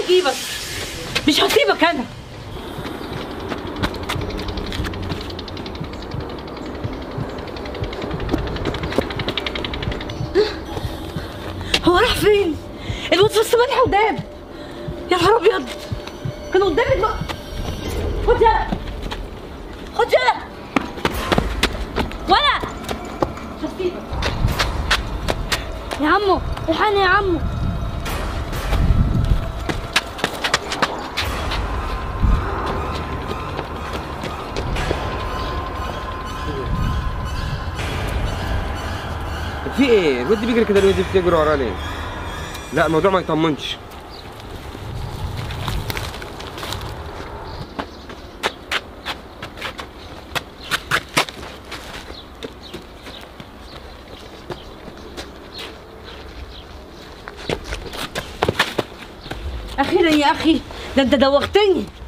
هجيبك مش هسيبك انا هو راح فين؟ الواد ملح وداب يا نهار ابيض كان قدامي الم... خد يلا خد يلا ولا مش هسيبك يا عمو الحقني يا عمو في ايه الواد بيجري كده الواد بتجري وراه ليه لا الموضوع ما يطمنش اخيرا يا اخي ده انت دوختني